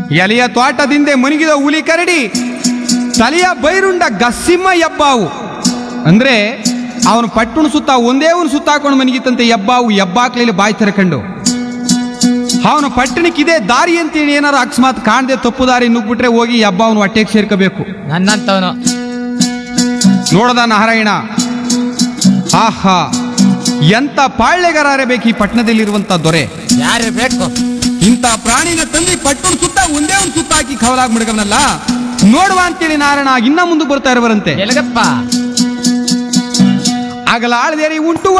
ಎಲೆಯ ತೋಟದಿಂದೆ ಮುನಿಗಿದ ಹುಲಿ ಕರಡಿ ತಲೆಯ ಬೈರುಂಡ ಗಸ್ಸಿಮ್ಮ ಎಬ್ಬಾವು ಅಂದ್ರೆ ಅವನು ಪಟ್ಟಣ ಸುತ್ತ ಒಂದೇ ಒಂದು ಸುತ್ತ ಹಾಕೊಂಡು ಮನಿಗಿತ್ತಂತೆ ಎಬ್ಬಾವು ಎಬ್ಬಾಕ್ಲಿಲ್ಲಿ ಬಾಯಿ ತೆರಕಂಡು ಅವನು ಪಟ್ಟಣಕ್ಕಿದೆ ದಾರಿ ಅಂತೇಳಿ ಏನಾರು ಅಕಸ್ಮಾತ್ ಕಾಣದೆ ತಪ್ಪು ದಾರಿ ನುಗ್ಬಿಟ್ರೆ ಹೋಗಿ ಎಬ್ಬ ಅವನು ಹೊಟ್ಟೆಗೆ ಸೇರ್ಕೋಬೇಕು ನನ್ನಂತವನು ನೋಡದ ನಾರಾಯಣ ಆಹಾ ಎಂತ ಪಾಳ್ಯಗಾರರೇ ಬೇಕು ಈ ಪಟ್ಟಣದಲ್ಲಿರುವಂತ ದೊರೆ ಯಾರು ಬೇಕು ಇಂಥ ಪ್ರಾಣಿನ ತಂದು ಪಟ್ಟಣ ಸುತ್ತ ಒಂದೇ ಒಂದು ಸುತ್ತ ಹಾಕಿ ಕವಲಾಗ್ ಮುಡ್ಗವನಲ್ಲ ನೋಡುವ ಅಂತೇಳಿ ನಾರಾಯಣ ಇನ್ನ ಮುಂದೆ ಬರ್ತಾ ಇರುವರಂತೆ ಎಲಗಪ್ಪ ಆಗಲ ಆಳದೇರಿ ಉಂಟು